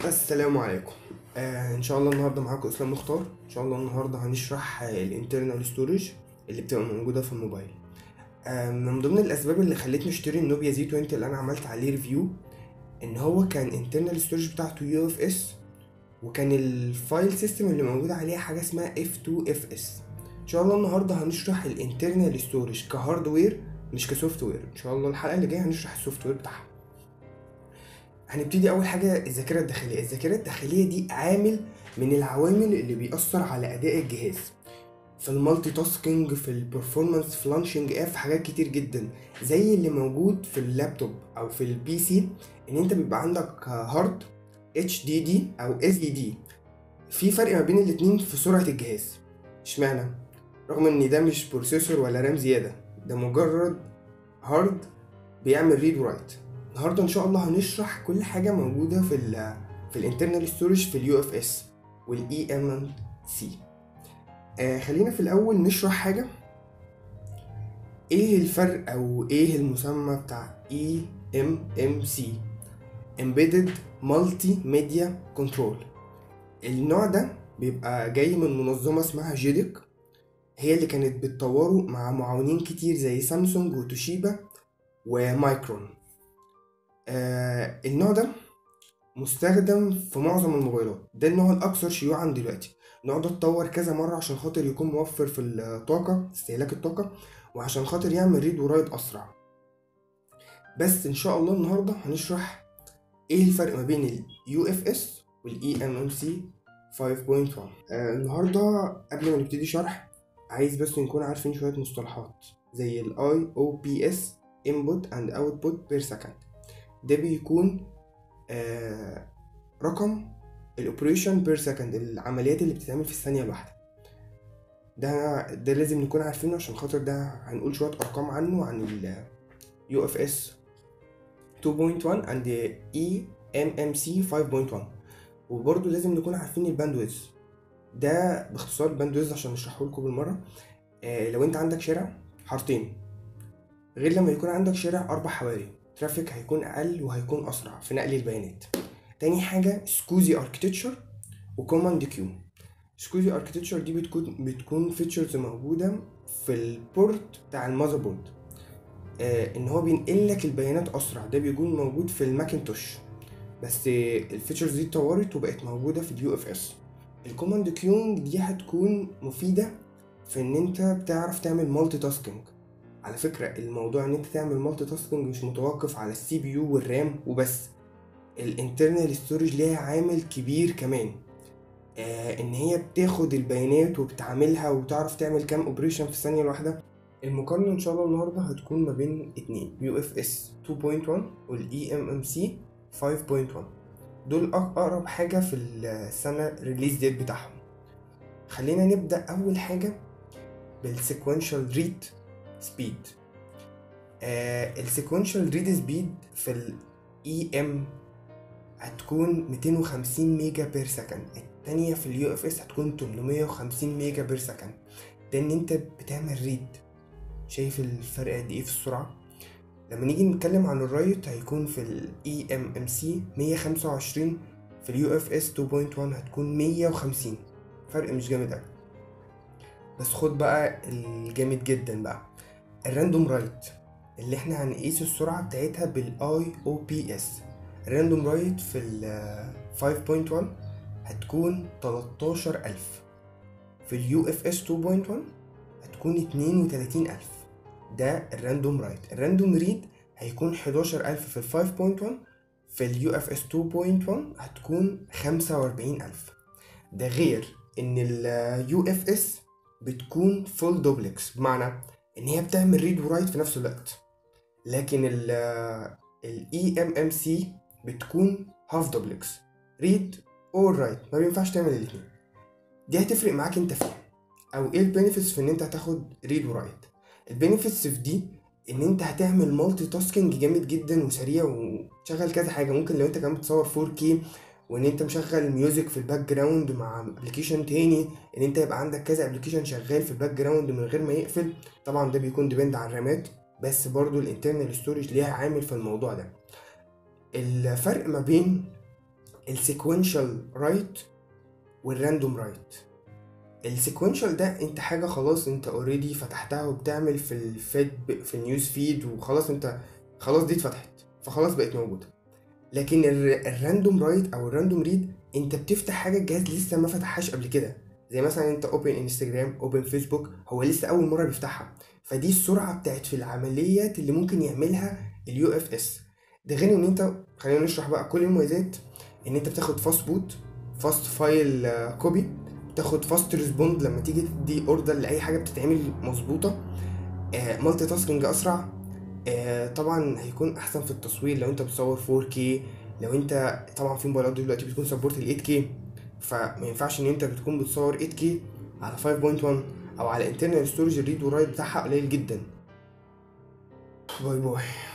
السلام عليكم آه ان شاء الله النهارده معاكم اسلام مختار ان شاء الله النهارده هنشرح الانترنال ستورج اللي بتبقى موجوده في الموبايل آه من ضمن الاسباب اللي خلتني اشتري النوبيا زي 20 اللي انا عملت عليه ريفيو ان هو كان انترنال ستورج بتاعته يو اف اس وكان الفايل سيستم اللي موجود عليه حاجه اسمها اف 2 اف اس ان شاء الله النهارده هنشرح الانترنال ستورج كهاردوير مش كسوفت وير ان شاء الله الحلقه اللي جايه هنشرح السوفت وير بتاعها هنبتدي اول حاجه الذاكره الداخليه الذاكره الداخليه دي عامل من العوامل اللي بيأثر على اداء الجهاز في المالتي تاسكينج في البرفورمانس في لانشنج اف حاجات كتير جدا زي اللي موجود في اللابتوب او في البي سي ان انت بيبقى عندك هارد اتش دي دي او اس دي دي في فرق ما بين الاتنين في سرعه الجهاز اشمعنى رغم ان ده مش بروسيسور ولا رام زياده ده مجرد هارد بيعمل ريد ورايت النهارده ان شاء الله هنشرح كل حاجه موجوده في ال في الانترنال ستورج في اليو اف اس والاي ام ام سي خلينا في الاول نشرح حاجه ايه الفرق او ايه المسمى بتاع اي ام ام سي embedded multi media control النوع ده بيبقى جاي من منظمه اسمها جيدك هي اللي كانت بتطوره مع معاونين كتير زي سامسونج وتوشيبا ومايكرون آه النوع ده مستخدم في معظم الموبايلات ده النوع الاكثر شيوعا دلوقتي النوع ده اتطور كذا مره عشان خاطر يكون موفر في الطاقه استهلاك الطاقه وعشان خاطر يعمل ريد ورايت اسرع بس ان شاء الله النهارده هنشرح ايه الفرق ما بين اليو اف اس والاي ام ام سي 5.1 آه النهارده قبل ما نبتدي شرح عايز بس نكون عارفين شويه مصطلحات زي الاي او بي اس input and output per second ده بيكون آه رقم الاوبريشن بير سكند العمليات اللي بتتعمل في الثانيه الواحده ده ده لازم نكون عارفينه عشان خاطر ده هنقول شويه ارقام عنه عن ال UFS 2.1 and EMMC 5.1 وبرضه لازم نكون عارفين الباندويث ده باختصار الباندويث عشان نشرحه لكم بالمره آه لو انت عندك شارع حارتين غير لما يكون عندك شارع اربع حواري ترافيك هيكون اقل وهيكون اسرع في نقل البيانات تاني حاجه سكوزي اركتكتشر وكوماند كيو سكوزي اركتكتشر دي بتكون بتكون فيتشرز موجوده في البورت بتاع المذر بورد آه ان هو بينقل لك البيانات اسرع ده بيكون موجود في الماكنتوش بس آه الفيتشرز دي اتطورت وبقت موجوده في اليو اف اس الكوماند كيونج دي هتكون مفيده في ان انت بتعرف تعمل مالتي تاسكينج على فكرة الموضوع ان انت تعمل مالتي تاسكينج مش متوقف على السي بي يو والرام وبس الانترنال ستورج ليها عامل كبير كمان آه ان هي بتاخد البيانات وبتعملها وتعرف تعمل كام اوبريشن في الثانية الواحدة المقارنة ان شاء الله النهاردة هتكون ما بين اتنين يو اف اس 2.1 والاي ام ام سي 5.1 دول اقرب حاجة في السنة ريليز ديت بتاعهم خلينا نبدأ اول حاجة بالسيكونشال ريد سبيد آه السيكونشال ريد سبيد في الاي ام هتكون 250 ميجا بير سكند التانية في اليو اف اس هتكون 850 ميجا بير سكند ده ان انت بتعمل ريد شايف الفرق قد ايه في السرعة لما نيجي نتكلم عن الرايت هيكون في الاي ام ام سي 125 في اليو اف اس 2.1 هتكون 150 فرق مش جامد اوي بس خد بقى الجامد جدا بقى الراندوم رايت اللي احنا هنقيس السرعة بتاعتها بالاي او بي اس الراندوم رايت في ال 5.1 هتكون 13000 في اليو اف اس 2.1 هتكون 32000 ده الراندوم رايت الراندوم ريد هيكون 11000 في ال 5.1 في اليو اف اس 2.1 هتكون 45000 ده غير ان اليو اف اس بتكون فول دوبلكس بمعنى ان هي بتعمل ريد ورايت في نفس الوقت لكن ال الاي ام ام سي بتكون هاف دوبلكس ريد اور رايت ما بينفعش تعمل الاثنين دي هتفرق معاك انت فين او ايه البينيفيتس في ان انت هتاخد ريد ورايت البينيفيتس في دي ان انت هتعمل مالتي تاسكينج جامد جدا وسريع وتشغل كذا حاجه ممكن لو انت كمان بتصور 4K وان انت مشغل ميوزك في الباك جراوند مع ابلكيشن تاني ان انت يبقى عندك كذا ابلكيشن شغال في الباك جراوند من غير ما يقفل طبعا ده بيكون ديبند على الرامات بس برضو الانترنال ستورج ليها عامل في الموضوع ده الفرق ما بين السيكونشال رايت والراندوم رايت السيكونشال ده انت حاجه خلاص انت اوريدي فتحتها وبتعمل في الفيد في النيوز فيد وخلاص انت خلاص دي اتفتحت فخلاص بقت موجوده لكن ال- الراندوم رايت او الراندوم ريد انت بتفتح حاجه الجهاز لسه ما فتحهاش قبل كده زي مثلا انت اوبن انستجرام اوبن فيسبوك هو لسه اول مره بيفتحها فدي السرعه بتاعت في العمليات اللي ممكن يعملها اليو اف اس ده غير ان انت خلينا نشرح بقى كل المميزات ان انت بتاخد فاست بوت فاست فايل كوبي بتاخد فاست ريسبوند لما تيجي تدي اوردر لاي حاجه بتتعمل مظبوطه مالتي تاسكينج اسرع آه، طبعا هيكون احسن في التصوير لو انت بتصور 4K لو انت طبعا في موبايلات دلوقتي بتكون سبورت ال 8K فما ينفعش ان انت بتكون بتصور 8K على 5.1 او على انترنال ستورج الريد ورايت بتاعها قليل جدا باي باي